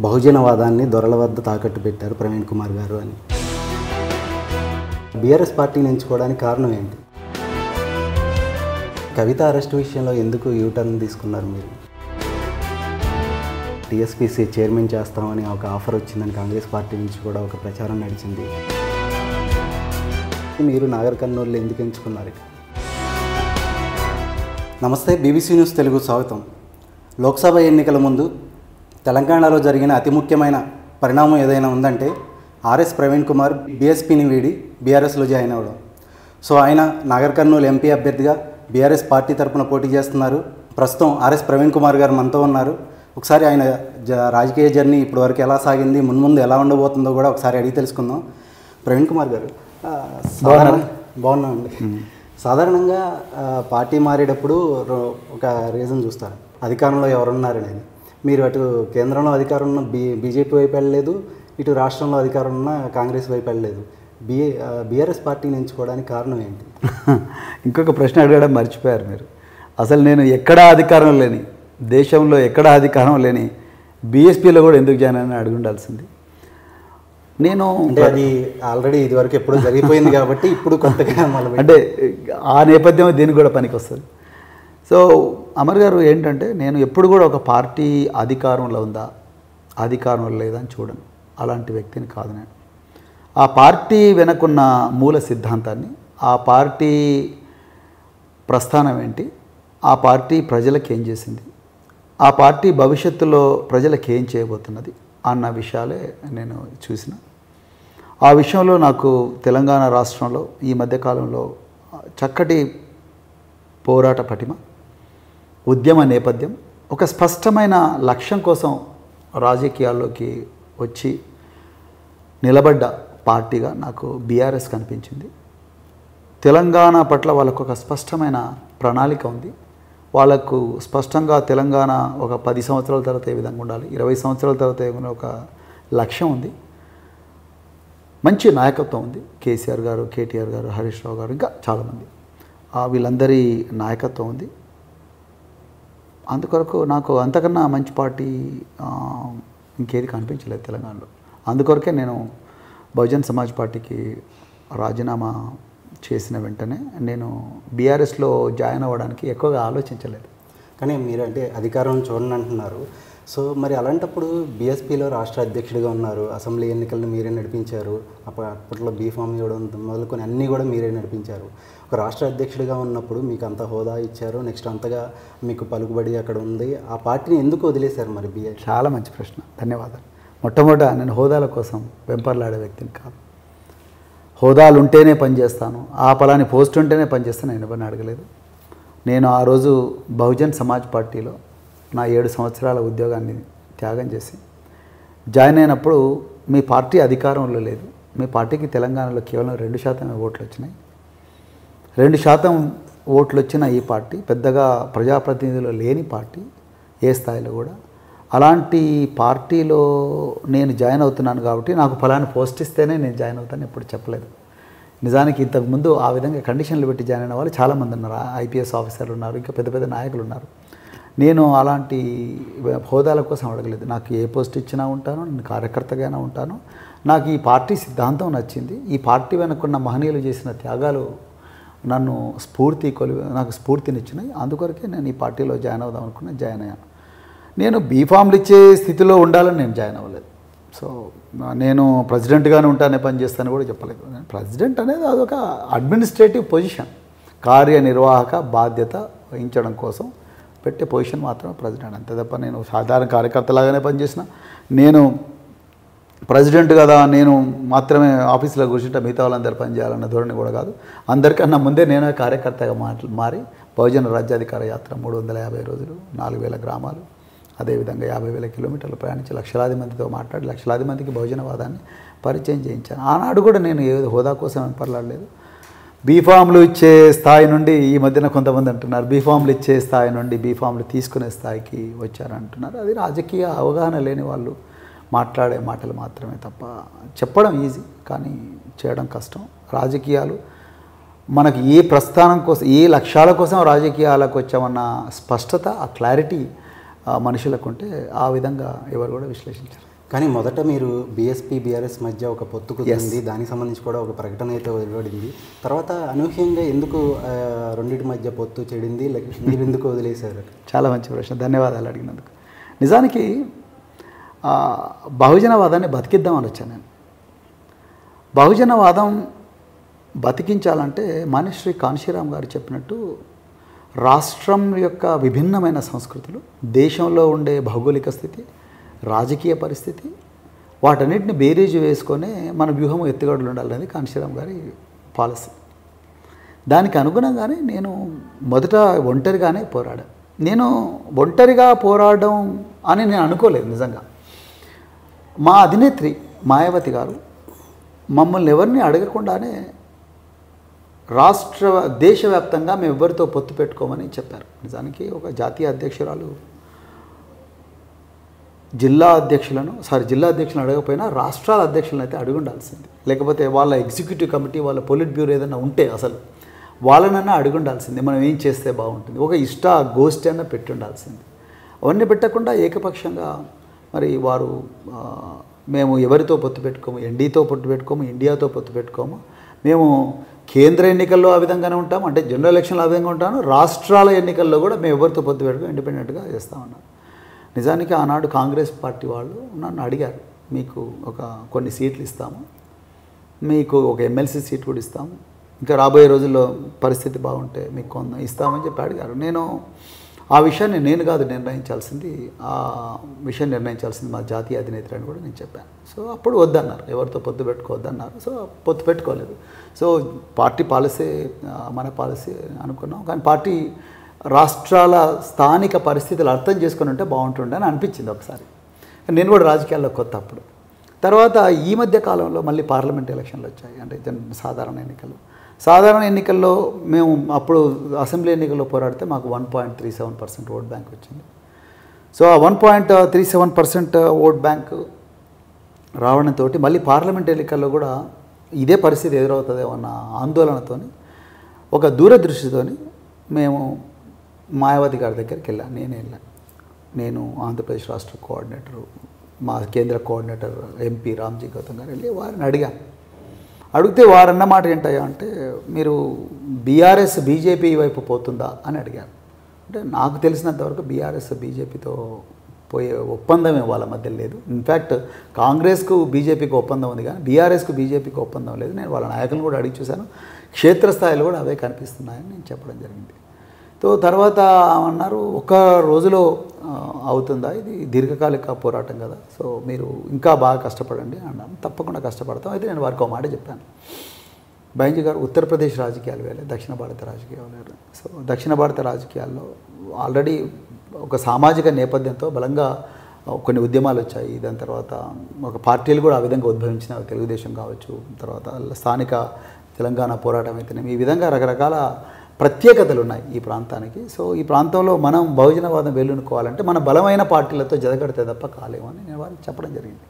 బహుజనవాదాన్ని దొరల వద్ద తాకట్టు పెట్టారు ప్రవీణ్ కుమార్ గారు అని బీఆర్ఎస్ పార్టీని ఎంచుకోవడానికి కారణం ఏంటి కవిత అరెస్ట్ విషయంలో ఎందుకు యూటర్న్ తీసుకున్నారు మీరు టీఎస్పీసీ చైర్మన్ చేస్తామని ఒక ఆఫర్ వచ్చిందని కాంగ్రెస్ పార్టీ నుంచి కూడా ఒక ప్రచారం నడిచింది మీరు నాగర్ కర్నూలు ఎందుకు ఎంచుకున్నారు ఇక? నమస్తే బీబీసీ న్యూస్ తెలుగు స్వాగతం లోక్సభ ఎన్నికల ముందు తెలంగాణలో జరిగిన అతి ముఖ్యమైన పరిణామం ఏదైనా ఉందంటే ఆర్ఎస్ ప్రవీణ్ కుమార్ బీఎస్పీని వీడి బీఆర్ఎస్లో జాయిన్ అవ్వడం సో ఆయన నాగర్ కర్నూలు ఎంపీ అభ్యర్థిగా బీఆర్ఎస్ పార్టీ తరపున పోటీ చేస్తున్నారు ప్రస్తుతం ఆర్ఎస్ ప్రవీణ్ కుమార్ గారు మనతో ఉన్నారు ఒకసారి ఆయన జ- రాజకీయ జర్నీ ఇప్పటివరకు ఎలా సాగింది మున్ముందు ఎలా ఉండబోతుందో కూడా ఒకసారి అడిగి తెలుసుకుందాం ప్రవీణ్ కుమార్ గారు ఆ, సాధారణ బాగున్నామండి సాధారణంగా ఆ, పార్టీ మారేటప్పుడు రో- ఒక రీజన్ చూస్తారు అధికారంలో ఎవరున్నారు అనేది మీరు అటు కేంద్రంలో అధికారం ఉన్న బీ బీజేపీ వైపు వెళ్ళలేదు ఇటు రాష్ట్రంలో అధికారం ఉన్న కాంగ్రెస్ వైపు వెళ్ళలేదు బీ బీఆర్ఎస్ పార్టీని ఎంచుకోవడానికి కారణం ఏంటి ఇంకొక ప్రశ్న అడగడం మర్చిపోయారు మీరు అసలు నేను ఎక్కడా అధికారం లేని దేశంలో ఎక్కడా అధికారం లేని బీఎస్పీలో కూడా ఎందుకు జాయిన్ అని అడిగి ఉండాల్సింది నేను అంటే అది ఆల్రెడీ ఇదివరకు ఎప్పుడో జరిగిపోయింది కాబట్టి ఇప్పుడు కొత్తగా మళ్ళీ అంటే ఆ నేపథ్యం దీనికి కూడా పనికి వస్తుంది సో అమర్ గారు ఏంటంటే నేను ఎప్పుడు కూడా ఒక పార్టీ అధికారంలో ఉందా అధికారంలో లేదా అని చూడను అలాంటి వ్యక్తిని కాదు నేను ఆ పార్టీ వెనకున్న మూల సిద్ధాంతాన్ని ఆ పార్టీ ప్రస్థానం ఏంటి ఆ పార్టీ ప్రజలకు ఏం చేసింది ఆ పార్టీ భవిష్యత్తులో ప్రజలకు ఏం చేయబోతున్నది అన్న విషయాలే నేను చూసిన ఆ విషయంలో నాకు తెలంగాణ రాష్ట్రంలో ఈ మధ్యకాలంలో చక్కటి పోరాట పటిమ ఉద్యమ నేపథ్యం ఒక స్పష్టమైన లక్ష్యం కోసం రాజకీయాల్లోకి వచ్చి నిలబడ్డ పార్టీగా నాకు బీఆర్ఎస్ కనిపించింది తెలంగాణ పట్ల వాళ్ళకు ఒక స్పష్టమైన ప్రణాళిక ఉంది వాళ్ళకు స్పష్టంగా తెలంగాణ ఒక పది సంవత్సరాల తర్వాత ఏ విధంగా ఉండాలి ఇరవై సంవత్సరాల తర్వాత ఏ విధంగా ఒక లక్ష్యం ఉంది మంచి నాయకత్వం ఉంది కేసీఆర్ గారు కేటీఆర్ గారు హరీష్ రావు గారు ఇంకా చాలామంది ఆ వీళ్ళందరి నాయకత్వం ఉంది అందుకొరకు నాకు అంతకన్నా మంచి పార్టీ ఆ, ఇంకేది కనిపించలేదు తెలంగాణలో అందుకొరకే నేను బహుజన్ సమాజ్ పార్టీకి రాజీనామా చేసిన వెంటనే నేను బీఆర్ఎస్లో జాయిన్ అవ్వడానికి ఎక్కువగా ఆలోచించలేదు కానీ మీరు అంటే అధికారం చూడండి అంటున్నారు సో మరి అలాంటప్పుడు బీఎస్పీలో రాష్ట్ర అధ్యక్షుడిగా ఉన్నారు అసెంబ్లీ ఎన్నికలను మీరే నడిపించారు అప్ప- అప్పట్లో బీఫామ్ ఇవ్వడం మొదలుకొని అన్నీ కూడా మీరే నడిపించారు ఒక రాష్ట్ర అధ్యక్షుడిగా ఉన్నప్పుడు మీకు అంత హోదా ఇచ్చారు నెక్స్ట్ అంతగా మీకు పలుకుబడి అక్కడ ఉంది ఆ పార్టీని ఎందుకు వదిలేశారు మరి బీఏ చాలా మంచి ప్రశ్న ధన్యవాదాలు మొట్టమొదట నేను హోదాల కోసం వెంపర్లాడే వ్యక్తిని కాదు హోదాలు ఉంటేనే పనిచేస్తాను ఆ పలాని పోస్ట్ ఉంటేనే పనిచేస్తాను నేను ఎవరిని అడగలేదు నేను ఆ రోజు బహుజన్ సమాజ్ పార్టీలో నా ఏడు సంవత్సరాల ఉద్యోగాన్ని త్యాగం చేసి జాయిన్ అయినప్పుడు మీ పార్టీ అధికారంలో లేదు మీ పార్టీకి తెలంగాణలో కేవలం రెండు శాతమే ఓట్లు వచ్చినాయి రెండు శాతం ఓట్లు వచ్చిన ఈ పార్టీ పెద్దగా ప్రజాప్రతినిధులు లేని పార్టీ ఏ స్థాయిలో కూడా అలాంటి పార్టీలో నేను జాయిన్ అవుతున్నాను కాబట్టి నాకు ఫలాని పోస్ట్ ఇస్తేనే నేను జాయిన్ అవుతాను ఎప్పుడు చెప్పలేదు నిజానికి ఇంతకుముందు ఆ విధంగా కండిషన్లు పెట్టి జాయిన్ అయిన వాళ్ళు చాలామంది ఉన్నారు ఐపీఎస్ ఆఫీసర్లు ఉన్నారు ఇంకా పెద్ద పెద్ద నాయకులు ఉన్నారు నేను అలాంటి హోదాల కోసం అడగలేదు నాకు ఏ పోస్ట్ ఇచ్చినా ఉంటాను నేను కార్యకర్తగానే ఉంటాను నాకు ఈ పార్టీ సిద్ధాంతం నచ్చింది ఈ పార్టీ వెనుకున్న మహనీయులు చేసిన త్యాగాలు నన్ను స్ఫూర్తి కొలి నాకు స్ఫూర్తినిచ్చినాయి అందుకొరకే నేను ఈ పార్టీలో జాయిన్ అవుదాం అనుకున్నా జాయిన్ అయ్యాను నేను బీఫామ్లు ఇచ్చే స్థితిలో ఉండాలని నేను జాయిన్ అవ్వలేదు సో నేను ప్రెసిడెంట్గానే ఉంటానే పని చేస్తాను కూడా చెప్పలేదు నేను ప్రెసిడెంట్ అనేది అదొక అడ్మినిస్ట్రేటివ్ పొజిషన్ కార్యనిర్వాహక బాధ్యత వహించడం కోసం పెట్టే పొజిషన్ మాత్రమే ప్రెసిడెంట్ అంతే తప్ప నేను సాధారణ కార్యకర్తలాగానే పనిచేసిన నేను ప్రెసిడెంట్ కదా నేను మాత్రమే ఆఫీస్లో కూర్చుంటే మిగతా వాళ్ళందరూ పనిచేయాలన్న ధోరణి కూడా కాదు అందరికన్నా ముందే నేనే కార్యకర్తగా మాట్లా మారి బహుజన రాజ్యాధికార యాత్ర మూడు వందల యాభై రోజులు నాలుగు వేల గ్రామాలు అదేవిధంగా యాభై వేల కిలోమీటర్లు ప్రయాణించి లక్షలాది మందితో మాట్లాడి లక్షలాది మందికి బహుజనవాదాన్ని పరిచయం చేయించాను ఆనాడు కూడా నేను ఏ హోదా కోసం వెంపర్లాడలేదు బీఫామ్లు ఇచ్చే స్థాయి నుండి ఈ మధ్యన కొంతమంది అంటున్నారు బీఫామ్లు ఇచ్చే స్థాయి నుండి బీఫామ్లు తీసుకునే స్థాయికి వచ్చారంటున్నారు అది రాజకీయ అవగాహన లేని వాళ్ళు మాట్లాడే మాటలు మాత్రమే తప్ప చెప్పడం ఈజీ కానీ చేయడం కష్టం రాజకీయాలు మనకి ఏ ప్రస్థానం కోసం ఏ లక్ష్యాల కోసం రాజకీయాలకు వచ్చామన్న స్పష్టత ఆ క్లారిటీ ఆ మనుషులకు ఉంటే ఆ విధంగా ఎవరు కూడా విశ్లేషించారు కానీ మొదట మీరు బీఎస్పీ బీఆర్ఎస్ మధ్య ఒక పొత్తు కుదిరింది దానికి సంబంధించి కూడా ఒక ప్రకటన అయితే వెలువడింది తర్వాత అనూహ్యంగా ఎందుకు ఆ, రెండింటి మధ్య పొత్తు చెడింది లేక మీరు ఎందుకు వదిలేశారు చాలా మంచి ప్రశ్న ధన్యవాదాలు అడిగినందుకు నిజానికి ఆ, బహుజనవాదాన్ని బతికిద్దామని వచ్చాను నేను బహుజనవాదం బతికించాలంటే మానిశ్రీ కాన్షీరామ్ గారు చెప్పినట్టు రాష్ట్రం యొక్క విభిన్నమైన సంస్కృతులు దేశంలో ఉండే భౌగోళిక స్థితి రాజకీయ పరిస్థితి వాటన్నిటిని బేరీజు వేసుకొని మన వ్యూహం ఎత్తుగడలు ఉండాలనేది కాన్షీరామ్ గారి పాలసీ దానికి అనుగుణంగానే నేను మొదట ఒంటరిగానే పోరాడా నేను ఒంటరిగా పోరాడడం అని నేను అనుకోలేదు నిజంగా మా అధినేత్రి మాయావతి గారు మమ్మల్ని ఎవరిని అడగకుండానే రాష్ట్ర దేశవ్యాప్తంగా మేము ఎవరితో పొత్తు పెట్టుకోమని చెప్పారు నిజానికి ఒక జాతీయ అధ్యక్షురాలు జిల్లా అధ్యక్షులను సారీ జిల్లా అధ్యక్షులను అడగకపోయినా రాష్ట్రాల అధ్యక్షులను అయితే అడిగి ఉండాల్సింది లేకపోతే వాళ్ళ ఎగ్జిక్యూటివ్ కమిటీ వాళ్ళ పొలిట్ బ్యూరో ఏదైనా ఉంటే అసలు వాళ్ళనన్నా అడిగి ఉండాల్సింది మనం ఏం చేస్తే బాగుంటుంది ఒక ఇష్ట గోష్ఠి అన్న పెట్టి ఉండాల్సింది అవన్నీ పెట్టకుండా ఏకపక్షంగా మరి వారు ఆ, మేము ఎవరితో పొత్తు పెట్టుకోము ఎన్డీతో పొత్తు పెట్టుకోము ఇండియాతో పొత్తు పెట్టుకోము మేము కేంద్ర ఎన్నికల్లో ఆ విధంగానే ఉంటాము అంటే జనరల్ ఎలక్షన్లో ఆ విధంగా ఉంటాను రాష్ట్రాల ఎన్నికల్లో కూడా మేము ఎవరితో పొత్తు పెట్టుకో ఇండిపెండెంట్గా చేస్తా ఉన్నాం నిజానికి ఆనాడు కాంగ్రెస్ పార్టీ వాళ్ళు నన్ను అడిగారు మీకు ఒక కొన్ని సీట్లు ఇస్తాము మీకు ఒక ఎమ్మెల్సీ సీట్ కూడా ఇస్తాము ఇంకా రాబోయే రోజుల్లో పరిస్థితి బాగుంటే మీకు కొంత ఇస్తామని చెప్పి అడిగారు నేను ఆ విషయాన్ని నేను కాదు నిర్ణయించాల్సింది ఆ విషయం నిర్ణయించాల్సింది మా జాతీయ అధినేత్రి అని కూడా నేను చెప్పాను సో అప్పుడు వద్దన్నారు ఎవరితో పొత్తు పెట్టుకోవద్దన్నారు సో పొత్తు పెట్టుకోలేదు సో పార్టీ పాలసీ ఆ, మన పాలసీ అనుకున్నాం కానీ పార్టీ రాష్ట్రాల స్థానిక పరిస్థితులు అర్థం చేసుకుని ఉంటే బాగుంటుండే అని అనిపించింది ఒకసారి నేను కూడా రాజకీయాల్లో కొత్త అప్పుడు తర్వాత ఈ మధ్య కాలంలో మళ్ళీ పార్లమెంట్ ఎలక్షన్లు వచ్చాయి అంటే జన్ సాధారణ ఎన్నికలు సాధారణ ఎన్నికల్లో మేము అప్పుడు అసెంబ్లీ ఎన్నికల్లో పోరాడితే మాకు one point three seven percent vote bank వచ్చింది సో ఆ one point three seven percent vote bank రావడంతో మళ్ళీ పార్లమెంట్ ఎన్నికల్లో కూడా ఇదే పరిస్థితి ఎదురవుతుందేమో అన్న ఆందోళనతోని ఒక దూరదృష్టితోని మేము మాయావతి గారి దగ్గరికి వెళ్ళాను నేనే వెళ్ళాను నేను ఆంధ్రప్రదేశ్ రాష్ట్ర కోఆర్డినేటర్ మా కేంద్ర కోఆర్డినేటర్ ఎంపీ రామ్జీ గౌతమ్ గారు వెళ్ళి వారిని అడిగాను అడిగితే వారు అన్న మాట ఏంటయ్యా అంటే మీరు బీఆర్ఎస్ బీజేపీ వైపు పోతుందా అని అడిగారు అంటే నాకు తెలిసినంతవరకు బీఆర్ఎస్ బీజేపీతో పోయే ఒప్పందమే వాళ్ళ మధ్య లేదు ఇన్ఫ్యాక్ట్ కాంగ్రెస్కు బీజేపీకి ఒప్పందం ఉంది కానీ బీఆర్ఎస్కు బీజేపీకి ఒప్పందం లేదు నేను వాళ్ళ నాయకులను కూడా అడిగి చూశాను క్షేత్రస్థాయిలో కూడా అవే కనిపిస్తున్నాయని నేను చెప్పడం జరిగింది సో తర్వాత అన్నారు ఒక రోజులో ఆ, అవుతుందా ఇది దీర్ఘకాలిక పోరాటం కదా సో మీరు ఇంకా బాగా కష్టపడండి అన్నాను తప్పకుండా కష్టపడతాం అయితే నేను వారికి ఒక మాట చెప్పాను బైంజీ గారు ఉత్తరప్రదేశ్ రాజకీయాలు వేలే దక్షిణ భారత రాజకీయాలు వేరే సో దక్షిణ భారత రాజకీయాల్లో ఆల్రెడీ ఒక సామాజిక నేపథ్యంతో బలంగా కొన్ని ఉద్యమాలు వచ్చాయి దాని తర్వాత ఒక పార్టీలు కూడా ఆ విధంగా ఉద్భవించిన తెలుగుదేశం కావచ్చు తర్వాత స్థానిక తెలంగాణ పోరాటం అయితేనేమి ఈ విధంగా రకరకాల ప్రత్యేకతలు ఉన్నాయి ఈ ప్రాంతానికి సో ఈ ప్రాంతంలో మనం బహుజనవాదం వెల్లునుకోవాలంటే మన బలమైన పార్టీలతో జతకడితే తప్ప కాలేమని నేను వారికి చెప్పడం జరిగింది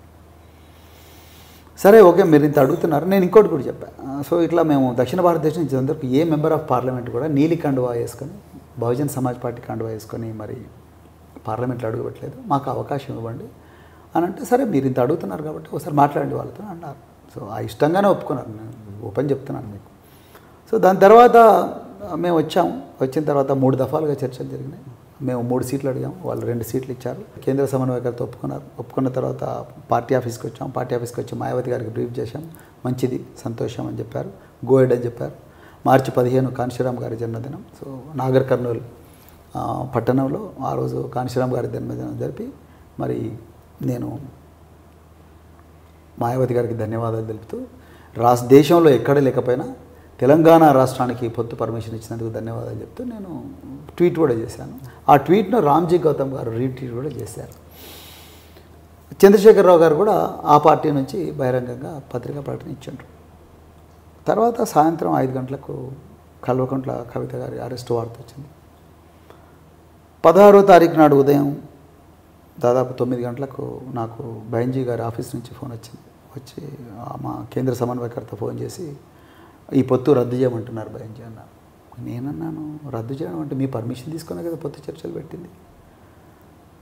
సరే ఓకే మీరు ఇంత అడుగుతున్నారు నేను ఇంకోటి కూడా చెప్పాను ఆ, సో ఇట్లా మేము దక్షిణ భారతదేశం నుంచి అందరికీ ఏ మెంబర్ ఆఫ్ పార్లమెంట్ కూడా నీలి కండువా వేసుకొని బహుజన్ సమాజ్ పార్టీ కండువా వేసుకొని మరి పార్లమెంట్లో అడుగుపెట్టలేదు మాకు అవకాశం ఇవ్వండి అని అంటే సరే మీరు ఇంత అడుగుతున్నారు కాబట్టి ఒకసారి మాట్లాడండి వాళ్ళతో అన్నారు సో ఆ ఇష్టంగానే ఒప్పుకున్నారు నేను ఓపెన్ చెప్తున్నాను మీకు సో దాని తర్వాత మేము వచ్చాము వచ్చిన తర్వాత మూడు దఫాలుగా చర్చలు జరిగినాయి మేము మూడు సీట్లు అడిగాము వాళ్ళు రెండు సీట్లు ఇచ్చారు కేంద్ర సమన్వయకర్త ఒప్పుకున్నారు ఒప్పుకున్న తర్వాత పార్టీ ఆఫీస్కి వచ్చాం పార్టీ ఆఫీస్కి వచ్చి మాయావతి గారికి బ్రీఫ్ చేశాం మంచిది సంతోషం అని చెప్పారు గోయడ్ అని చెప్పారు మార్చి పదిహేను కాన్షీరామ్ గారి జన్మదినం సో నాగర్ కర్నూలు ఆ, పట్టణంలో ఆ రోజు కాన్షీరామ్ గారి జన్మదినం జరిపి మరి నేను మాయావతి గారికి ధన్యవాదాలు తెలుపుతూ రాష్ట్ర దేశంలో ఎక్కడ లేకపోయినా తెలంగాణ రాష్ట్రానికి పొత్తు పర్మిషన్ ఇచ్చినందుకు ధన్యవాదాలు చెప్తూ నేను ట్వీట్ కూడా చేశాను ఆ ట్వీట్ను రామ్జీ గౌతమ్ గారు రీట్వీట్ కూడా చేశారు చంద్రశేఖరరావు గారు కూడా ఆ పార్టీ నుంచి బహిరంగంగా పత్రికా ప్రకటన ఇచ్చిండ్రు తర్వాత సాయంత్రం ఐదు గంటలకు కల్వకుంట్ల కవిత గారి అరెస్ట్ వార్త వచ్చింది పదహారో తారీఖు నాడు ఉదయం దాదాపు తొమ్మిది గంటలకు నాకు బైంజీ గారి ఆఫీస్ నుంచి ఫోన్ వచ్చింది వచ్చి ఆ మా కేంద్ర సమన్వయకర్త ఫోన్ చేసి ఈ పొత్తు రద్దు చేయమంటున్నారు బైంజీ అన్నారు నేనన్నాను రద్దు చేయడం అంటే మీ పర్మిషన్ తీసుకునే కదా పొత్తు చర్చలు పెట్టింది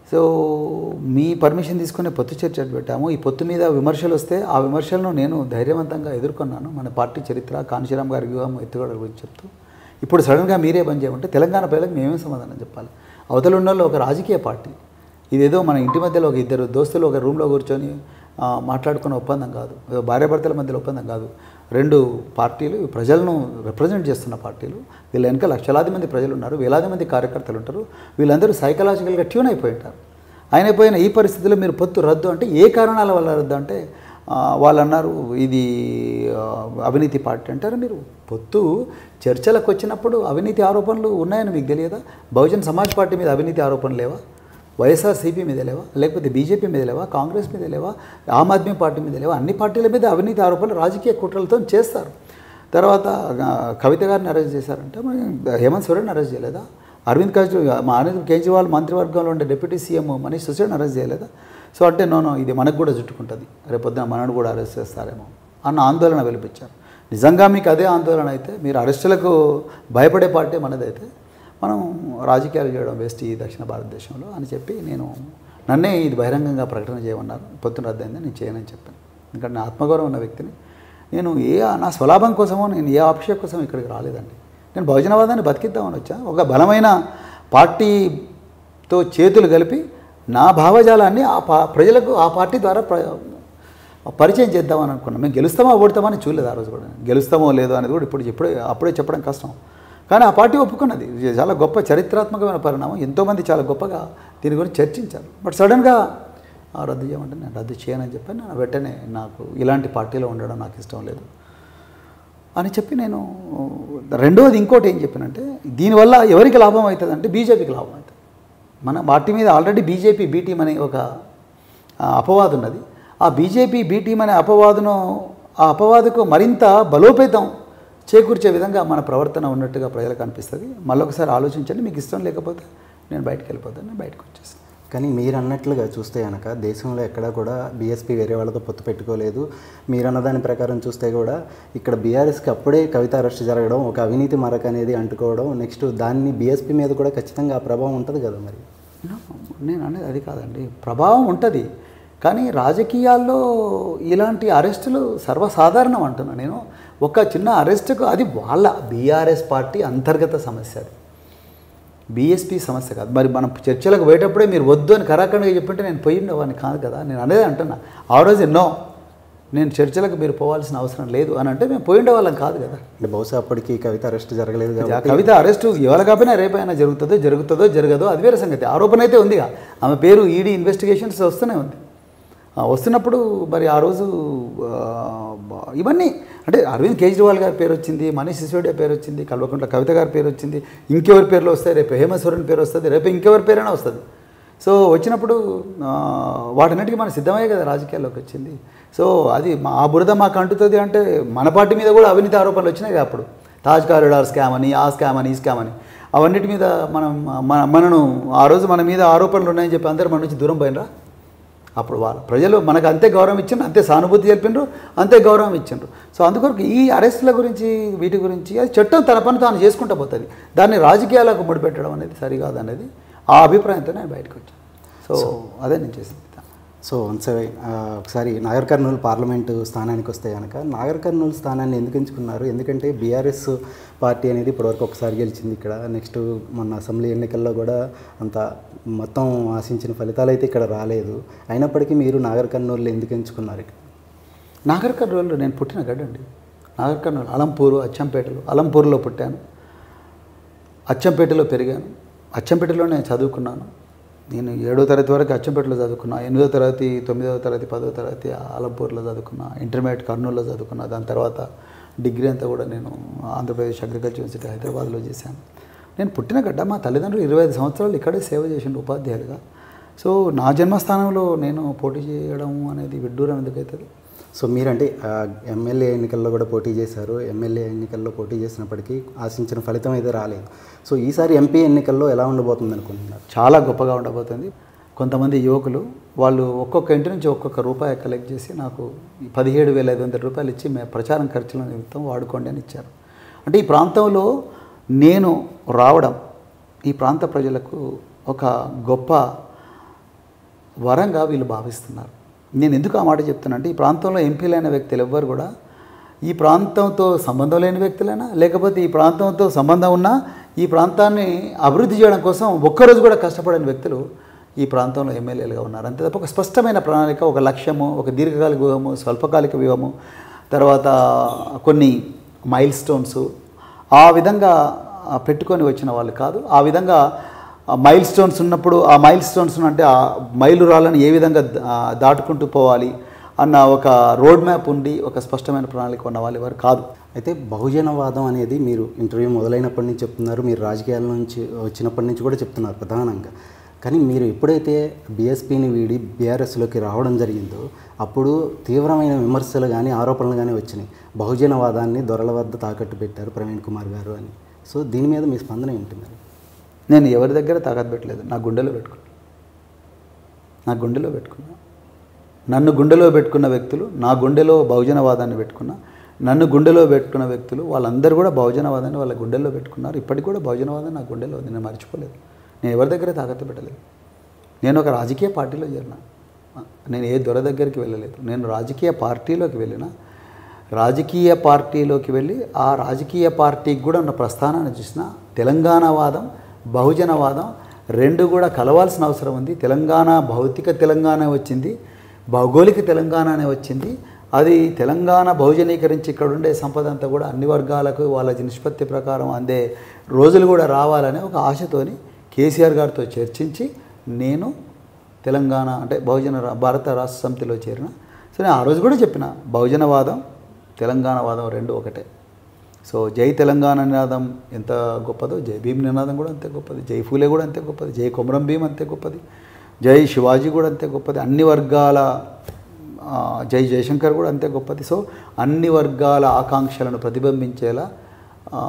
సో మీ పర్మిషన్ తీసుకునే పొత్తు చర్చ పెట్టాము ఈ పొత్తు మీద విమర్శలు వస్తే ఆ విమర్శలను నేను ధైర్యవంతంగా ఎదుర్కొన్నాను మన పార్టీ చరిత్ర కాంశీరామ్ గారి వ్యూహం ఎత్తుగడ గురించి చెప్తూ ఇప్పుడు సడన్గా మీరే బంద్ చేయమంటే తెలంగాణ ప్రజలకు మేమే సమాధానం చెప్పాలి అవతల ఉన్న వాళ్ళు ఒక రాజకీయ పార్టీ ఇదేదో మన ఇంటి మధ్యలో ఒక ఇద్దరు దోస్తులు ఒక రూమ్లో కూర్చొని ఆ, మాట్లాడుకున్న ఒప్పందం కాదు ఏదో భార్యాభర్తల మధ్యలో ఒప్పందం కాదు రెండు పార్టీలు ప్రజలను రిప్రజెంట్ చేస్తున్న పార్టీలు వీళ్ళ వెనక లక్షలాది మంది ప్రజలు ఉన్నారు వేలాది మంది కార్యకర్తలు ఉంటారు వీళ్ళందరూ సైకలాజికల్గా ట్యూన్ అయిపోయి ఉంటారు ఆయన అయిపోయిన ఈ పరిస్థితిలో మీరు పొత్తు రద్దు అంటే ఏ కారణాల వల్ల రద్దు అంటే ఆ, వాళ్ళు అన్నారు ఇది ఆ, అవినీతి పార్టీ అంటారు మీరు పొత్తు చర్చలకు వచ్చినప్పుడు అవినీతి ఆరోపణలు ఉన్నాయని మీకు తెలియదా బహుజన్ సమాజ్ పార్టీ మీద అవినీతి ఆరోపణలు లేవా వైఎస్ఆర్సీపీ మీద లేవా లేకపోతే బీజేపీ మీద లేవా కాంగ్రెస్ మీద లేవా ఆమ్ ఆద్మీ పార్టీ మీద లేవా అన్ని పార్టీల మీద అవినీతి ఆరోపణలు రాజకీయ కుట్రలతో చేస్తారు తర్వాత ఆ, కవిత గారిని అరెస్ట్ చేశారంటే మరి హేమంత్ సోరెన్ అరెస్ట్ చేయలేదా అరవింద్ కేజ్రీవాల్ మా అరవింద్ కేజ్రీవాల్ మంత్రివర్గంలో ఉండే డిప్యూటీ సీఎం మనీష్ సిసోడిని అరెస్ట్ చేయలేదా సో అంటే నోనో ఇది మనకు కూడా చుట్టుకుంటుంది రేపొద్దున మనను కూడా అరెస్ట్ చేస్తారేమో అన్న ఆందోళన వెలిపించారు నిజంగా మీకు అదే ఆందోళన అయితే మీరు అరెస్టులకు భయపడే పార్టీ మనదైతే మనం రాజకీయాలు చేయడం వేస్ట్ ఈ దక్షిణ భారతదేశంలో అని చెప్పి నేను నన్నే ఇది బహిరంగంగా ప్రకటన చేయమన్నారు పొద్దున రద్దయింది నేను చేయనని చెప్పాను ఎందుకంటే నా ఆత్మగౌరవం ఉన్న వ్యక్తిని నేను ఏ నా స్వలాభం కోసమో నేను ఏ ఆప్ష కోసం ఇక్కడికి రాలేదండి నేను బహుజనవాదాన్ని బతికిద్దామని వచ్చా ఒక బలమైన పార్టీతో చేతులు కలిపి నా భావజాలాన్ని ఆ పా ప్రజలకు ఆ పార్టీ ద్వారా ప్ర పరిచయం చేద్దామని అనుకున్నాం మేము గెలుస్తామా ఓడతామని చూడలేదు ఆ రోజు కూడా గెలుస్తామో లేదో అనేది కూడా ఇప్పుడు ఇప్పుడే అప్పుడే చెప్పడం కష్టం కానీ ఆ పార్టీ ఒప్పుకున్నది ఇది చాలా గొప్ప చరిత్రాత్మకమైన పరిణామం ఎంతోమంది చాలా గొప్పగా దీని గురించి చర్చించారు బట్ సడన్గా ఆ రద్దు చేయమంటే నేను రద్దు చేయనని చెప్పాను నేను వెంటనే నాకు ఇలాంటి పార్టీలో ఉండడం నాకు ఇష్టం లేదు అని చెప్పి నేను రెండవది ఇంకోటి ఏం చెప్పానంటే దీనివల్ల ఎవరికి లాభం అవుతుంది అంటే బీజేపీకి లాభం అవుతుంది మన పార్టీ మీద ఆల్రెడీ బీజేపీ బీ టీం అనే ఒక ఆ, అపవాదు ఉన్నది ఆ బీజేపీ బీ టీం అనే అపవాదును ఆ అపవాదుకు మరింత బలోపేతం చేకూర్చే విధంగా మన ప్రవర్తన ఉన్నట్టుగా ప్రజలకు అనిపిస్తుంది మళ్ళొకసారి ఆలోచించండి మీకు ఇష్టం లేకపోతే నేను బయటకు వెళ్ళిపోతాను నేను బయటకు వచ్చేస్తాను కానీ మీరు అన్నట్లుగా చూస్తే కనుక దేశంలో ఎక్కడా కూడా బీఎస్పీ వేరే వాళ్ళతో పొత్తు పెట్టుకోలేదు మీరు అన్న దాని ప్రకారం చూస్తే కూడా ఇక్కడ బీఆర్ఎస్కి అప్పుడే కవిత అరెస్ట్ జరగడం ఒక అవినీతి మరక అనేది అంటుకోవడం నెక్స్ట్ దాన్ని బీఎస్పీ మీద కూడా ఖచ్చితంగా ఆ ప్రభావం ఉంటుంది కదా మరి No, నేను అనేది అది కాదండి ప్రభావం ఉంటుంది కానీ రాజకీయాల్లో ఇలాంటి అరెస్టులు సర్వసాధారణం అంటున్నా నేను ఒక చిన్న అరెస్టుకు అది వాళ్ళ బీఆర్ఎస్ పార్టీ అంతర్గత సమస్య అది బీఎస్పీ సమస్య కాదు మరి మనం చర్చలకు పోయేటప్పుడే మీరు వద్దు అని కరాఖండ్గా చెప్పింటే నేను పోయి ఉండేవాడిని కాదు కదా నేను అనేది అంటున్నా ఆ రోజు ఎన్నో నేను చర్చలకు మీరు పోవాల్సిన అవసరం లేదు అని అంటే మేము పోయి ఉండేవాళ్ళం కాదు కదా అంటే బహుశా అప్పటికి కవిత అరెస్ట్ జరగలేదు ఆ కాబట్టి కవిత అరెస్టు ఇవాళ కాకపోయినా రేపైనా జరుగుతుందో జరుగుతుందో జరగదో అది వేరే సంగతి ఆరోపణ అయితే ఉందిగా ఆమె పేరు ఈడీ ఇన్వెస్టిగేషన్స్ వస్తూనే ఉంది ఆ, వస్తున్నప్పుడు మరి ఆ రోజు ఆ, బ- ఇవన్నీ అంటే అరవింద్ కేజ్రీవాల్ గారి పేరు వచ్చింది మనీష్ సిసోడియా పేరు వచ్చింది కల్వకుంట్ల కవిత గారి పేరు వచ్చింది ఇంకెవరి పేర్లు వస్తాయి రేపు హేమంత్ సోరెన్ పేరు వస్తుంది రేపు ఇంకెవరి పేరైనా వస్తుంది సో వచ్చినప్పుడు ఆ, వాటన్నిటికీ మనం సిద్ధమయ్యే కదా రాజకీయాల్లోకి వచ్చింది సో అది మా ఆ బురద మాకు అంటుతుంది అంటే మన పార్టీ మీద కూడా అవినీతి ఆరోపణలు వచ్చినాయి కదా అప్పుడు తాజ్ కారిడార్ స్కామ్ అని ఆ స్కామ్ అని ఈ స్కామ్ అని అవన్నిటి మీద మనం మన మనను ఆ రోజు మన మీద ఆరోపణలు ఉన్నాయని చెప్పి అందరూ మన నుంచి దూరం పోయినరా అప్పుడు వాళ్ళు ప్రజలు మనకు అంతే గౌరవం ఇచ్చిండ్రు అంతే సానుభూతి తెలిపిండ్రు అంతే గౌరవం ఇచ్చిండ్రు సో అందుకొరకు ఈ అరెస్టుల గురించి వీటి గురించి అది చట్టం తన పని తాను చేసుకుంటూ పోతుంది దాన్ని రాజకీయాలకు ముడిపెట్టడం అనేది సరికాదు అనేది ఆ అభిప్రాయంతో నేను బయటకు వచ్చాను సో అదే నేను చేసింది సో వన్స్ అగైన్, ఆ, ఒకసారి నాగర్ కర్నూలు పార్లమెంటు స్థానానికి వస్తే కనుక నాగర్ కర్నూలు స్థానాన్ని ఎందుకు ఎంచుకున్నారు ఎందుకంటే బీఆర్ఎస్ పార్టీ అనేది ఇప్పటివరకు ఒకసారి గెలిచింది ఇక్కడ నెక్స్ట్ మొన్న అసెంబ్లీ ఎన్నికల్లో కూడా అంత మొత్తం ఆశించిన ఫలితాలు అయితే ఇక్కడ రాలేదు అయినప్పటికీ మీరు నాగర్ కర్నూలు ఎందుకు ఎంచుకున్నారు ఇక్కడ నాగర్ కర్నూలు నేను పుట్టిన గడ్డండి నాగర్ కర్నూలు అలంపూరు అచ్చంపేటలో అలంపూర్లో పుట్టాను అచ్చంపేటలో పెరిగాను అచ్చంపేటలో నేను చదువుకున్నాను నేను ఏడో తరగతి వరకు అచ్చంపేటలో చదువుకున్నా ఎనిమిదో తరగతి తొమ్మిదవ తరగతి పదో తరగతి అలంపూర్లో చదువుకున్నా ఇంటర్మీడియట్ కర్నూలులో చదువుకున్నా దాని తర్వాత డిగ్రీ అంతా కూడా నేను ఆంధ్రప్రదేశ్ అగ్రికల్చర్ యూనివర్సిటీ హైదరాబాద్లో చేశాను నేను పుట్టిన గడ్డ మా తల్లిదండ్రులు ఇరవై ఐదు సంవత్సరాలు ఇక్కడే సేవ చేసిండు ఉపాధ్యాయులుగా సో నా జన్మస్థానంలో నేను పోటీ చేయడం అనేది విడ్డూరం ఎందుకు అవుతుంది సో మీరంటే ఆ, ఎమ్మెల్యే ఎన్నికల్లో కూడా పోటీ చేశారు ఎమ్మెల్యే ఎన్నికల్లో పోటీ చేసినప్పటికీ ఆశించిన ఫలితం అయితే రాలేదు సో ఈసారి ఎంపీ ఎన్నికల్లో ఎలా ఉండబోతుంది అనుకుంటున్నారు చాలా గొప్పగా ఉండబోతుంది కొంతమంది యువకులు వాళ్ళు ఒక్కొక్క ఇంటి నుంచి ఒక్కొక్క రూపాయి కలెక్ట్ చేసి నాకు పదిహేడు వేల ఐదు వందల రూపాయలు ఇచ్చి మే ప్రచారం ఖర్చుల నిమిత్తం వాడుకోండి అని ఇచ్చారు అంటే ఈ ప్రాంతంలో నేను రావడం ఈ ప్రాంత ప్రజలకు ఒక గొప్ప వరంగా వీళ్ళు భావిస్తున్నారు నేను ఎందుకు ఆ మాట చెప్తున్నానంటే ఈ ప్రాంతంలో ఎంపీలైన వ్యక్తులు ఎవ్వరు కూడా ఈ ప్రాంతంతో సంబంధం లేని వ్యక్తులైనా లేకపోతే ఈ ప్రాంతంతో సంబంధం ఉన్నా ఈ ప్రాంతాన్ని అభివృద్ధి చేయడం కోసం ఒక్కరోజు కూడా కష్టపడని వ్యక్తులు ఈ ప్రాంతంలో ఎమ్మెల్యేలుగా ఉన్నారు అంతే తప్ప ఒక స్పష్టమైన ప్రణాళిక ఒక లక్ష్యము ఒక దీర్ఘకాలిక వ్యూహము స్వల్పకాలిక వ్యూహము తర్వాత కొన్ని మైల్ స్టోన్స్ ఆ విధంగా ఆ, పెట్టుకొని వచ్చిన వాళ్ళు కాదు ఆ విధంగా మైల్ స్టోన్స్ ఉన్నప్పుడు ఆ మైల్ స్టోన్స్ అంటే ఆ మైలురాళ్ళని ఏ విధంగా ఆ, దాటుకుంటూ పోవాలి అన్న ఒక రోడ్ మ్యాప్ ఉండి ఒక స్పష్టమైన ప్రణాళిక ఉన్న వాళ్ళు ఎవరు కాదు అయితే బహుజనవాదం అనేది మీరు ఇంటర్వ్యూ మొదలైనప్పటి నుంచి చెప్తున్నారు మీరు రాజకీయాల నుంచి వచ్చినప్పటి నుంచి కూడా చెప్తున్నారు ప్రధానంగా కానీ మీరు ఎప్పుడైతే బీఎస్పీని వీడి బీఆర్ఎస్లోకి రావడం జరిగిందో అప్పుడు తీవ్రమైన విమర్శలు కానీ ఆరోపణలు కానీ వచ్చినాయి బహుజనవాదాన్ని దొరల వద్ద తాకట్టు పెట్టారు ప్రవీణ్ కుమార్ గారు అని సో దీని మీద మీ స్పందన ఏంటి మరి నేను ఎవరి దగ్గర తాకట్టు పెట్టలేదు నా గుండెలో పెట్టుకున్నా నా గుండెలో పెట్టుకున్నా నన్ను గుండెలో పెట్టుకున్న వ్యక్తులు నా గుండెలో బహుజనవాదాన్ని పెట్టుకున్నా నన్ను గుండెలో పెట్టుకున్న వ్యక్తులు వాళ్ళందరూ కూడా బహుజనవాదాన్ని వాళ్ళ గుండెల్లో పెట్టుకున్నారు ఇప్పటికి కూడా బహుజనవాదం నా గుండెలో ఉంది నేను మర్చిపోలేదు నేను ఎవరి దగ్గర తాకట్టు పెట్టలేదు నేను ఒక రాజకీయ పార్టీలో చేరిన నేను ఏ దొర దగ్గరికి వెళ్ళలేదు నేను రాజకీయ పార్టీలోకి వెళ్ళిన రాజకీయ పార్టీలోకి వెళ్ళి ఆ రాజకీయ పార్టీకి కూడా ఉన్న ప్రస్థానాన్ని చూసిన తెలంగాణవాదం బహుజనవాదం రెండు కూడా కలవాల్సిన అవసరం ఉంది తెలంగాణ భౌతిక తెలంగాణ వచ్చింది భౌగోళిక తెలంగాణ అనే వచ్చింది అది తెలంగాణ బహుజనీకరించి ఇక్కడ ఉండే సంపద అంతా కూడా అన్ని వర్గాలకు వాళ్ళ నిష్పత్తి ప్రకారం అందే రోజులు కూడా రావాలనే ఒక ఆశతోని కేసీఆర్ గారితో చర్చించి నేను తెలంగాణ అంటే బహుజన రా- భారత రాష్ట్ర సమితిలో చేరిన సో నేను ఆ రోజు కూడా చెప్పిన బహుజనవాదం తెలంగాణవాదం రెండు ఒకటే సో జై తెలంగాణ నినాదం ఎంత గొప్పదో జై భీమ్ నినాదం కూడా అంతే గొప్పది జై ఫూలే కూడా అంతే గొప్పది జై కొమరం భీమ్ అంతే గొప్పది జై శివాజీ కూడా అంతే గొప్పది అన్ని వర్గాల ఆ, జై జయశంకర్ కూడా అంతే గొప్పది సో అన్ని వర్గాల ఆకాంక్షలను ప్రతిబింబించేలా ఆ,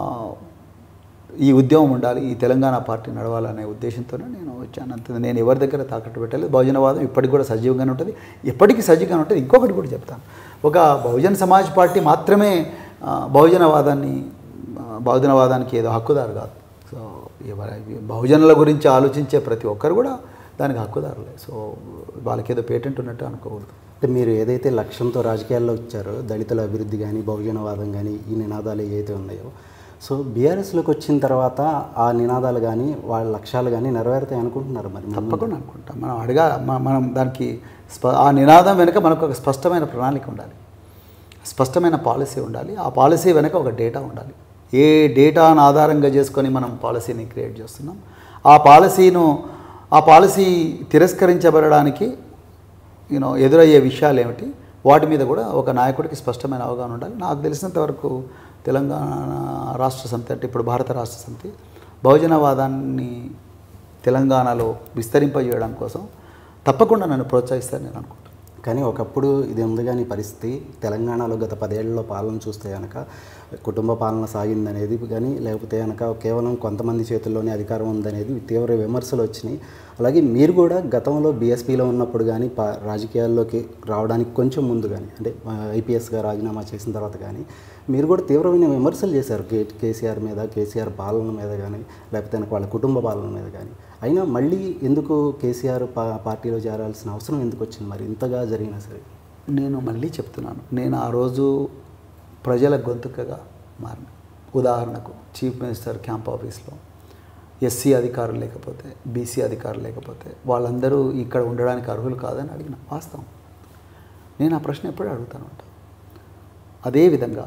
ఈ ఉద్యమం ఉండాలి ఈ తెలంగాణ పార్టీ నడవాలనే ఉద్దేశంతోనే నేను వచ్చాను అంతే నేను ఎవరి దగ్గర తాకట్టు పెట్టలేదు బహుజనవాదం ఇప్పటికి కూడా సజీవంగానే ఉంటుంది ఎప్పటికీ సజీవంగా ఉంటుంది ఇంకొకటి కూడా చెప్తాను ఒక బహుజన సమాజ్ పార్టీ మాత్రమే ఆ, బహుజనవాదాన్ని ఆ, బహుజనవాదానికి ఏదో హక్కుదారు కాదు సో ఎవరి బహుజనుల గురించి ఆలోచించే ప్రతి ఒక్కరు కూడా దానికి హక్కుదారులే సో వాళ్ళకేదో పేటెంట్ ఉన్నట్టు అనుకోకూడదు అంటే మీరు ఏదైతే లక్ష్యంతో రాజకీయాల్లో వచ్చారో దళితుల అభివృద్ధి కానీ బహుజనవాదం కానీ ఈ నినాదాలు ఏవైతే ఉన్నాయో సో బీఆర్ఎస్లోకి వచ్చిన తర్వాత ఆ నినాదాలు కానీ వాళ్ళ లక్ష్యాలు కానీ నెరవేరుతాయి అనుకుంటున్నారు మరి ముందు? తప్పకుండా అనుకుంటాం మనం అడగా మ- మనం దానికి స్ప ఆ నినాదం వెనుక మనకు ఒక స్పష్టమైన ప్రణాళిక ఉండాలి స్పష్టమైన పాలసీ ఉండాలి ఆ పాలసీ వెనుక ఒక డేటా ఉండాలి ఏ డేటాను ఆధారంగా చేసుకొని మనం పాలసీని క్రియేట్ చేస్తున్నాం ఆ పాలసీను ఆ పాలసీ తిరస్కరించబడడానికి యూనో ఎదురయ్యే విషయాలు ఏమిటి వాటి మీద కూడా ఒక నాయకుడికి స్పష్టమైన అవగాహన ఉండాలి నాకు తెలిసినంత వరకు తెలంగాణ రాష్ట్ర సమితి అంటే ఇప్పుడు భారత రాష్ట్ర సమితి బహుజనవాదాన్ని తెలంగాణలో విస్తరింపజేయడం కోసం తప్పకుండా నన్ను ప్రోత్సహిస్తారని నేను అనుకుంటున్నాను కానీ ఒకప్పుడు ఇది ఉంది కానీ పరిస్థితి తెలంగాణలో గత పదేళ్లలో పాలన చూస్తే కనుక కుటుంబ పాలన సాగిందనేది కానీ లేకపోతే కనుక కేవలం కొంతమంది చేతుల్లోనే అధికారం ఉందనేది తీవ్ర విమర్శలు వచ్చినాయి అలాగే మీరు కూడా గతంలో బీఎస్పీలో ఉన్నప్పుడు కానీ పా రాజకీయాల్లోకి రావడానికి కొంచెం ముందు కానీ అంటే ఐపీఎస్గా రాజీనామా చేసిన తర్వాత కానీ మీరు కూడా తీవ్రమైన విమర్శలు చేశారు కే కేసీఆర్ మీద కేసీఆర్ పాలన మీద కానీ లేకపోతే కనుక వాళ్ళ కుటుంబ పాలన మీద కానీ అయినా మళ్ళీ ఎందుకు కేసీఆర్ పా పార్టీలో చేరాల్సిన అవసరం ఎందుకు వచ్చింది మరి ఇంతగా జరిగినా సరే నేను మళ్ళీ చెప్తున్నాను నేను ఆ రోజు ప్రజల గొంతుకగా మారిన ఉదాహరణకు చీఫ్ మినిస్టర్ క్యాంప్ ఆఫీస్లో ఎస్సీ అధికారులు లేకపోతే బీసీ అధికారులు లేకపోతే వాళ్ళందరూ ఇక్కడ ఉండడానికి అర్హులు కాదని అడిగిన వాస్తవం నేను ఆ ప్రశ్న ఎప్పుడూ అడుగుతాను ఉంటా అదేవిధంగా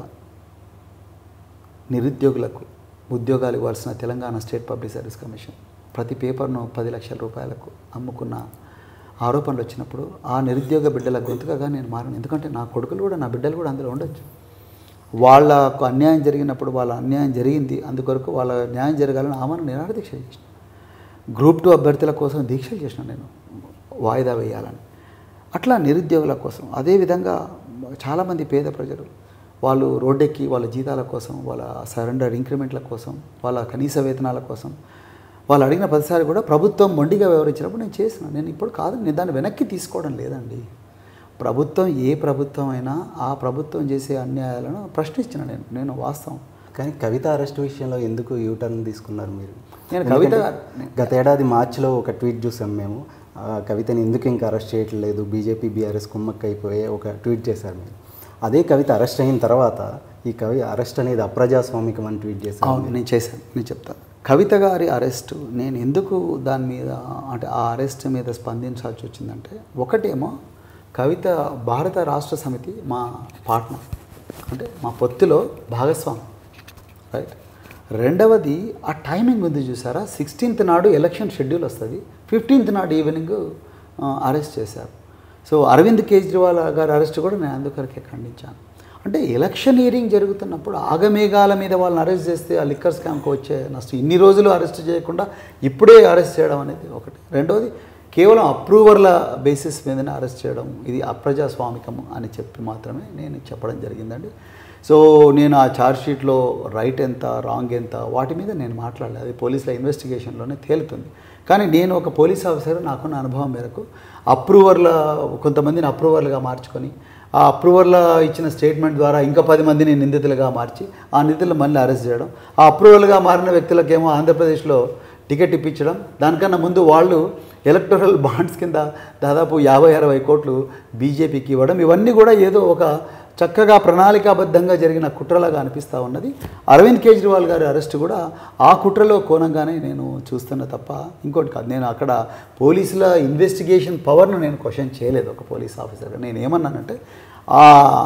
నిరుద్యోగులకు ఉద్యోగాలు ఇవ్వాల్సిన Telangana state public service commission ప్రతి పేపర్ను పది లక్షల రూపాయలకు అమ్ముకున్న ఆరోపణలు వచ్చినప్పుడు ఆ నిరుద్యోగ బిడ్డల గొంతుకగా నేను మారను ఎందుకంటే నా కొడుకులు కూడా నా బిడ్డలు కూడా అందులో ఉండొచ్చు వాళ్ళకు అన్యాయం జరిగినప్పుడు వాళ్ళ అన్యాయం జరిగింది అందుకొరకు వాళ్ళ న్యాయం జరగాలని ఆమెను నిరాడ దీక్ష చేసిన గ్రూప్ టూ అభ్యర్థుల కోసం దీక్షలు చేసిన నేను వాయిదా వేయాలని అట్లా నిరుద్యోగుల కోసం అదేవిధంగా చాలామంది పేద ప్రజలు వాళ్ళు రోడ్డెక్కి వాళ్ళ జీతాల కోసం వాళ్ళ సరెండర్ ఇంక్రిమెంట్ల కోసం వాళ్ళ కనీస వేతనాల కోసం వాళ్ళు అడిగిన ప్రతిసారి కూడా ప్రభుత్వం మొండిగా వ్యవహరించినప్పుడు నేను చేసిన నేను ఇప్పుడు కాదు నేను దాన్ని వెనక్కి తీసుకోవడం లేదండి ప్రభుత్వం ఏ ప్రభుత్వం అయినా ఆ ప్రభుత్వం చేసే అన్యాయాలను ప్రశ్నించిన నేను నేను వాస్తవం కానీ కవిత అరెస్ట్ విషయంలో ఎందుకు యూటర్న్ తీసుకున్నారు మీరు నేను కవిత ఎందుకంటే గత ఏడాది మార్చిలో ఒక ట్వీట్ చూసాం మేము ఆ కవితని ఎందుకు ఇంకా అరెస్ట్ చేయట్లేదు బీజేపీ బీఆర్ఎస్ కుమ్మక్క అయిపోయి ఒక ట్వీట్ చేశారు మీరు అదే కవిత అరెస్ట్ అయిన తర్వాత ఈ కవి అరెస్ట్ అనేది అప్రజాస్వామికం అని ట్వీట్ చేశారు అవును నేను చేశాను నేను చెప్తాను కవిత గారి అరెస్ట్ నేను ఎందుకు దాని మీద అంటే ఆ అరెస్ట్ మీద స్పందించాల్సి వచ్చిందంటే ఒకటేమో కవిత భారత రాష్ట్ర సమితి మా పార్ట్నర్ అంటే మా పొత్తులో భాగస్వామి రైట్ రెండవది ఆ టైమింగ్ ఉంది చూసారా సిక్స్టీన్త్ నాడు ఎలక్షన్ షెడ్యూల్ వస్తుంది ఫిఫ్టీన్త్ నాడు ఈవినింగ్ అరెస్ట్ చేశారు సో అరవింద్ కేజ్రీవాల్ గారి అరెస్ట్ కూడా నేను అందుకొరకే ఖండించాను అంటే ఎలక్షన్ హియరింగ్ జరుగుతున్నప్పుడు ఆగమేఘాల మీద వాళ్ళని అరెస్ట్ చేస్తే ఆ లిక్కర్ స్కామ్కి వచ్చే నష్టం ఇన్ని రోజులు అరెస్ట్ చేయకుండా ఇప్పుడే అరెస్ట్ చేయడం అనేది ఒకటి రెండవది కేవలం అప్రూవర్ల బేసిస్ మీదనే అరెస్ట్ చేయడం ఇది అప్రజాస్వామికం అని చెప్పి మాత్రమే నేను చెప్పడం జరిగిందండి సో నేను ఆ ఛార్జ్ షీట్లో రైట్ ఎంత రాంగ్ ఎంత వాటి మీద నేను మాట్లాడలేదు అది పోలీసుల ఇన్వెస్టిగేషన్లోనే తేలుతుంది కానీ నేను ఒక పోలీస్ ఆఫీసర్ నాకున్న అనుభవం మేరకు అప్రూవర్ల కొంతమందిని అప్రూవర్లుగా మార్చుకొని ఆ అప్రూవర్ల ఇచ్చిన స్టేట్మెంట్ ద్వారా ఇంకా పది మందిని నిందితులుగా మార్చి ఆ నిందితులు మళ్ళీ అరెస్ట్ చేయడం ఆ అప్రూవల్గా మారిన వ్యక్తులకేమో ఆంధ్రప్రదేశ్లో టికెట్ ఇప్పించడం దానికన్నా ముందు వాళ్ళు ఎలక్టోరల్ బాండ్స్ కింద దాదాపు యాభై అరవై కోట్లు బీజేపీకి ఇవ్వడం ఇవన్నీ కూడా ఏదో ఒక చక్కగా ప్రణాళికాబద్ధంగా జరిగిన కుట్రలాగా అనిపిస్తూ ఉన్నది అరవింద్ కేజ్రీవాల్ గారి అరెస్ట్ కూడా ఆ కుట్రలో కోణంగానే నేను చూస్తున్నా తప్ప ఇంకోటి కాదు నేను అక్కడ పోలీసుల ఇన్వెస్టిగేషన్ పవర్ను నేను క్వశ్చన్ చేయలేదు ఒక పోలీస్ ఆఫీసర్గా నేను ఏమన్నానంటే ఆ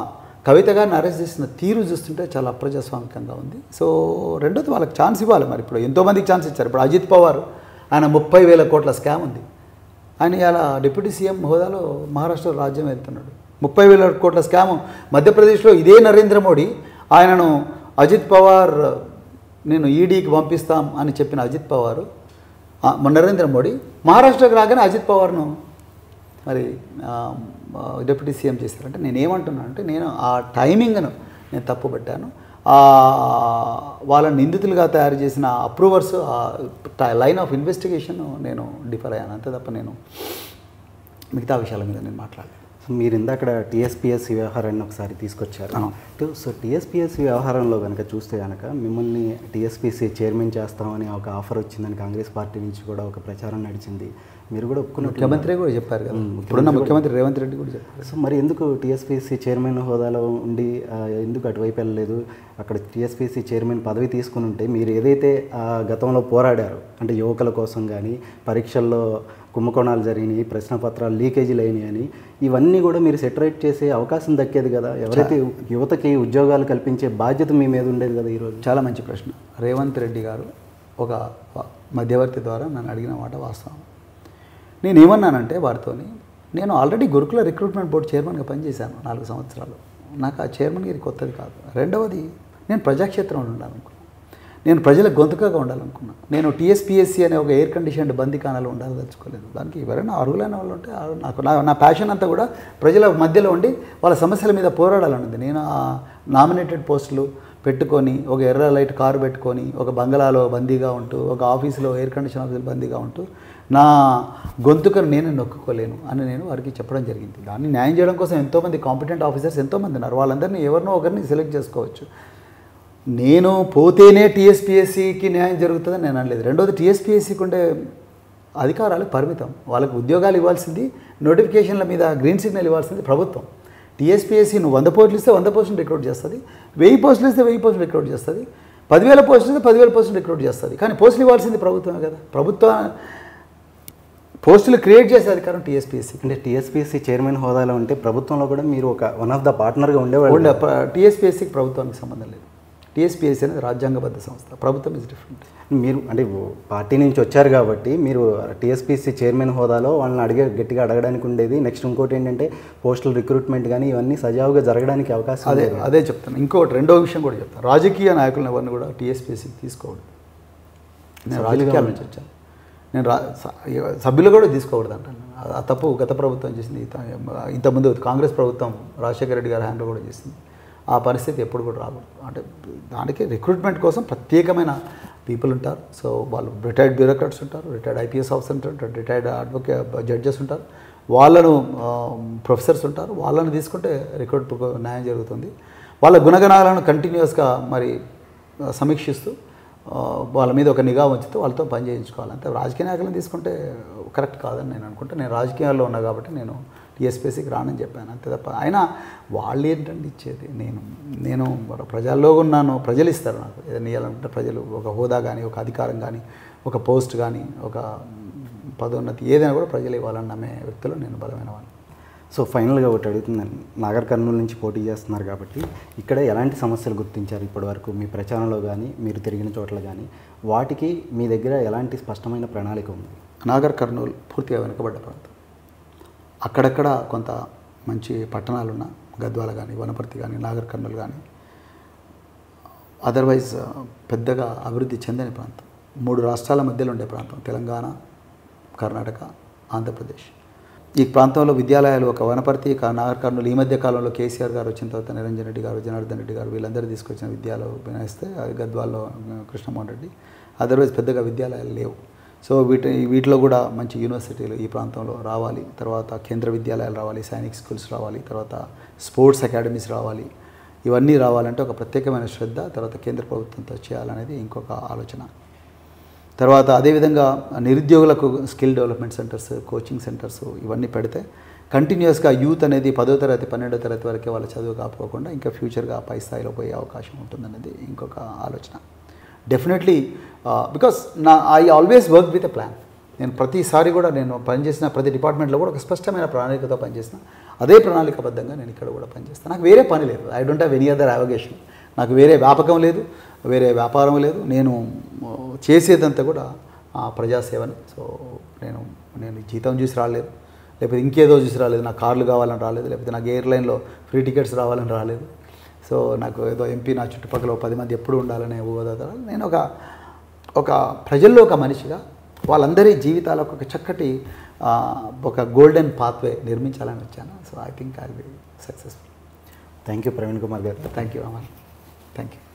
కవిత గారిని అరెస్ట్ చేసిన తీరు చూస్తుంటే చాలా అప్రజాస్వామికంగా ఉంది సో రెండోది వాళ్ళకి ఛాన్స్ ఇవ్వాలి మరి ఇప్పుడు ఎంతోమందికి ఛాన్స్ ఇచ్చారు ఇప్పుడు అజిత్ పవార్ ఆయన ముప్పై వేల కోట్ల స్కామ్ ఉంది ఆయన ఇలా డిప్యూటీ సీఎం హోదాలో మహారాష్ట్ర రాజ్యం వెళ్తున్నాడు ముప్పై వేల కోట్ల స్కామ్ మధ్యప్రదేశ్లో ఇదే నరేంద్ర మోడీ ఆయనను అజిత్ పవార్ నేను ఈడీకి పంపిస్తాం అని చెప్పిన అజిత్ పవార్ ఆ, నరేంద్ర మోడీ మహారాష్ట్రకు రాగానే అజిత్ పవార్ను మరి ఆ, ఆ, డిప్యూటీ సీఎం చేశారంటే నేను ఏమంటున్నాను అంటే నేను ఆ టైమింగ్ను నేను తప్పుపట్టాను ఆ వాళ్ళ నిందితులుగా తయారు చేసిన అప్రూవర్స్ ఆ లైన్ ఆఫ్ ఇన్వెస్టిగేషన్ నేను డిఫర్ అయ్యాను అంతే తప్ప నేను మిగతా విషయాల మీద నేను మాట్లాడలేదు సో మీరు ఇందాక టీఎస్పీఎస్సీ వ్యవహారాన్ని ఒకసారి తీసుకొచ్చారు అవును. టు- సో టీఎస్పీఎస్సీ వ్యవహారంలో కనుక చూస్తే కనుక మిమ్మల్ని టీఎస్పీసీ చైర్మన్ చేస్తామని ఒక ఆఫర్ వచ్చిందని కాంగ్రెస్ పార్టీ నుంచి కూడా ఒక ప్రచారం నడిచింది మీరు కూడా ఒప్పుకున్నట్టు ముఖ్యమంత్రి కూడా చెప్పారు కదా ఉమ్, ఇప్పుడున్న ముఖ్యమంత్రి రేవంత్ రెడ్డి కూడా చెప్పారు సో మరి ఎందుకు టీఎస్పీసీ చైర్మన్ హోదాలో ఉండి ఆ, ఎందుకు అటువైపు వెళ్ళలేదు అక్కడ టీఎస్పీసీ చైర్మన్ పదవి తీసుకుని ఉంటే మీరు ఏదైతే ఆ, గతంలో పోరాడారు అంటే యువకుల కోసం కానీ పరీక్షల్లో కుంభకోణాలు జరిగినాయి ప్రశ్న పత్రాలు లీకేజీలు అయినాయి అని ఇవన్నీ కూడా మీరు సెటరేట్ చేసే అవకాశం దక్కేది కదా ఎవరైతే యువతకి ఉద్యోగాలు కల్పించే బాధ్యత మీ మీద ఉండేది కదా ఈరోజు చాలా మంచి ప్రశ్న రేవంత్ రెడ్డి గారు ఒక మధ్యవర్తి ద్వారా నన్ను అడిగిన మాట వాస్తవం నేను ఏమన్నానంటే వారితోని నేను ఆల్రెడీ గురుకుల రిక్రూట్మెంట్ బోర్డు చైర్మన్గా పనిచేశాను నాలుగు సంవత్సరాలు నాకు ఆ చైర్మన్ గారి కొత్తది కాదు రెండవది నేను ప్రజాక్షేత్రంలో ఉండాలనుకున్నాను నేను ప్రజల గొంతుకగా ఉండాలనుకున్నాను నేను టీఎస్పీఎస్సీ అనే ఒక ఎయిర్ కండిషన్డ్ బందికానాలు ఉండాలదలుచుకోలేదు దానికి ఎవరైనా అర్హులైన వాళ్ళు ఉంటే ఆ- నాకు నా నా ప్యాషన్ అంతా కూడా ప్రజల మధ్యలో ఉండి వాళ్ళ సమస్యల మీద పోరాడాలన్నది నేను ఆ నామినేటెడ్ పోస్టులు పెట్టుకొని ఒక ఎర్ర లైట్ కారు పెట్టుకొని ఒక బంగళాలో బందీగా ఉంటూ ఒక ఆఫీసులో ఎయిర్ కండిషన్ ఆఫీసులో బందీగా ఉంటూ నా గొంతుకను నేను నొక్కుకోలేను అని నేను వారికి చెప్పడం జరిగింది దాన్ని న్యాయం చేయడం కోసం ఎంతోమంది కాంపిటెంట్ ఆఫీసర్స్ ఎంతోమంది ఉన్నారు వాళ్ళందరినీ ఎవరినో ఒకరిని సెలెక్ట్ చేసుకోవచ్చు నేను పోతేనే టీఎస్పీఎస్సీకి న్యాయం జరుగుతుందని నేను అనలేదు రెండోది టీఎస్పీఎస్సీకి ఉండే అధికారాలు పరిమితం వాళ్ళకి ఉద్యోగాలు ఇవ్వాల్సింది నోటిఫికేషన్ల మీద గ్రీన్ సిగ్నల్ ఇవ్వాల్సింది ప్రభుత్వం టీఎస్పీఎస్సీ నువ్వు వంద పోస్టులు ఇస్తే వంద పోస్టులు రిక్రూట్ చేస్తుంది వెయ్యి పోస్టులు ఇస్తే వెయ్యి పోస్టులు రిక్రూట్ చేస్తుంది పదివేల పోస్టులు ఇస్తే పదివేల పోస్టులు రిక్రూట్ చేస్తుంది కానీ పోస్టులు ఇవ్వాల్సింది ప్రభుత్వమే కదా ప్రభుత్వం పోస్టులు క్రియేట్ చేసే అధికారం టీఎస్పీఎస్సీ అంటే టీఎస్పీసీ చైర్మన్ హోదాలో ఉంటే ప్రభుత్వంలో కూడా మీరు ఒక వన్ ఆఫ్ ద పార్ట్నర్గా ఉండేవాళ్ళు ఉండే టీఎస్పీఎస్సీకి ప్రభుత్వానికి సంబంధం లేదు టీఎస్పీఎస్సీ అనేది రాజ్యాంగబద్ధ సంస్థ ప్రభుత్వం ఇస్ డిఫరెంట్ మీరు అంటే పార్టీ నుంచి వచ్చారు కాబట్టి మీరు టీఎస్పీసీ చైర్మన్ హోదాలో వాళ్ళని అడిగే గట్టిగా అడగడానికి ఉండేది నెక్స్ట్ ఇంకోటి ఏంటంటే పోస్టల్ రిక్రూట్మెంట్ కానీ ఇవన్నీ సజావుగా జరగడానికి అవకాశం అదే ఉండేది. అదే చెప్తాను ఇంకోటి రెండో విషయం కూడా చెప్తాను రాజకీయ నాయకులను ఎవరిని కూడా టీఎస్పీఎస్సీకి తీసుకోకూడదు నేను రాజకీయాల నుంచి వచ్చాను నేను రా స- సభ్యులు కూడా తీసుకోకూడదు అంటాను ఆ- ఆ తప్పు గత ప్రభుత్వం చేసింది ఇంత- ఇంతకుముందు కాంగ్రెస్ ప్రభుత్వం రాజశేఖర రెడ్డి గారి హ్యాండ్లో కూడా చేసింది ఆ పరిస్థితి ఎప్పుడు కూడా రాకూడదు అంటే దానికి రిక్రూట్మెంట్ కోసం ప్రత్యేకమైన పీపుల్ ఉంటారు సో వాళ్ళు రిటైర్డ్ బ్యూరోక్రాట్స్ ఉంటారు రిటైర్డ్ ఐపీఎస్ ఆఫీసర్ ఉంటారు రిటైర్డ్ అడ్వకేట్ జడ్జెస్ ఉంటారు వాళ్ళను ప్రొఫెసర్స్ ఉంటారు వాళ్ళని తీసుకుంటే రిక్రూట్ న్యాయం జరుగుతుంది వాళ్ళ గుణగణాలను కంటిన్యూస్గా మరి ఆ, సమీక్షిస్తూ ఆ, వాళ్ళ మీద ఒక నిఘా ఉంచితే వాళ్ళతో పని చేయించుకోవాలి అంతే రాజకీయ నాయకులను తీసుకుంటే కరెక్ట్ కాదని నేను అనుకుంటే నేను రాజకీయాల్లో ఉన్నా కాబట్టి నేను టీఎస్పీసీకి రానని చెప్పాను అంతే తప్ప అయినా వాళ్ళు ఏంటండి ఇచ్చేది నేను నేను మరి ప్రజల్లో ఉన్నాను ప్రజలు ఇస్తారు నాకు ఏదైనా ఇవ్వాలంటే ప్రజలు ఒక హోదా కానీ ఒక అధికారం కానీ ఒక పోస్ట్ కానీ ఒక పదోన్నతి ఏదైనా కూడా ప్రజలు ఇవ్వాలని నమ్మే వ్యక్తులు నేను బలమైన వాడిని సో ఫైనల్గా ఒకటి అడుగుతుందండి నాగర్ కర్నూలు నుంచి పోటీ చేస్తున్నారు కాబట్టి ఇక్కడ ఎలాంటి సమస్యలు గుర్తించారు ఇప్పటివరకు మీ ప్రచారంలో కానీ మీరు తిరిగిన చోట్ల కానీ వాటికి మీ దగ్గర ఎలాంటి స్పష్టమైన ప్రణాళిక ఉంది నాగర్ కర్నూలు పూర్తిగా వెనుకబడ్డ ప్రాంతం అక్కడక్కడ కొంత మంచి పట్టణాలున్న గద్వాల కానీ వనపర్తి కానీ నాగర్ కర్నూలు కానీ అదర్వైజ్ పెద్దగా అభివృద్ధి చెందని ప్రాంతం మూడు రాష్ట్రాల మధ్యలో ఉండే ప్రాంతం తెలంగాణ కర్ణాటక ఆంధ్రప్రదేశ్ ఈ ప్రాంతంలో విద్యాలయాలు ఒక వనపర్తి కా- నాగర్ కర్నూలు ఈ మధ్య కాలంలో కేసీఆర్ గారు వచ్చిన తర్వాత నిరంజన్ రెడ్డి గారు జనార్దన్ రెడ్డి గారు వీళ్ళందరూ తీసుకొచ్చిన విద్యాలయాలు వినాయిస్తే అది గద్వాల్లో ఆ, కృష్ణమోహన్ రెడ్డి అదర్వైజ్ పెద్దగా విద్యాలయాలు లేవు సో వీటి వీటిలో కూడా మంచి యూనివర్సిటీలు ఈ ప్రాంతంలో రావాలి తర్వాత కేంద్ర విద్యాలయాలు రావాలి సైనిక్ స్కూల్స్ రావాలి తర్వాత స్పోర్ట్స్ అకాడమీస్ రావాలి ఇవన్నీ రావాలంటే ఒక ప్రత్యేకమైన శ్రద్ధ తర్వాత కేంద్ర ప్రభుత్వంతో చేయాలనేది ఇంకొక ఆలోచన తర్వాత అదేవిధంగా నిరుద్యోగులకు skill development centres coaching centres ఇవన్నీ పెడితే కంటిన్యూస్గా యూత్ అనేది పదో తరగతి పన్నెండో తరగతి వరకే వాళ్ళ చదువు కాపోకుండా ఇంకా ఫ్యూచర్గా పై స్థాయిలో పోయే అవకాశం ఉంటుందనేది ఇంకొక ఆలోచన డెఫినెట్లీ బికాస్ నా I always work with a plan నేను ప్రతిసారి కూడా నేను పనిచేసిన ప్రతి డిపార్ట్మెంట్లో కూడా ఒక స్పష్టమైన ప్రణాళికతో పనిచేసిన అదే ప్రణాళికబద్ధంగా నేను ఇక్కడ కూడా పనిచేస్తాను నాకు వేరే పని లేదు I don't have any other avocation నాకు వేరే వ్యాపకం లేదు వేరే వ్యాపారం లేదు నేను ఆ, చేసేదంతా కూడా ఆ, ప్రజాసేవని సో నేను నేను జీతం చూసి రాలేదు లేకపోతే ఇంకేదో చూసి రాలేదు నాకు కార్లు కావాలని రాలేదు లేకపోతే నాకు ఎయిర్లైన్లో ఫ్రీ టికెట్స్ రావాలని రాలేదు సో నాకు ఏదో ఎంపీ నా చుట్టుపక్కల ఓ పది మంది ఎప్పుడు ఉండాలనే ఊహతో నేను ఒక ఒక ప్రజల్లో ఒక మనిషిగా వాళ్ళందరి జీవితాలకు ఒక చక్కటి ఆ, ఒక గోల్డెన్ పాత్వే నిర్మించాలని వచ్చాను so I think I be successful thank you Praveen Kumar garu thank you Aman thank you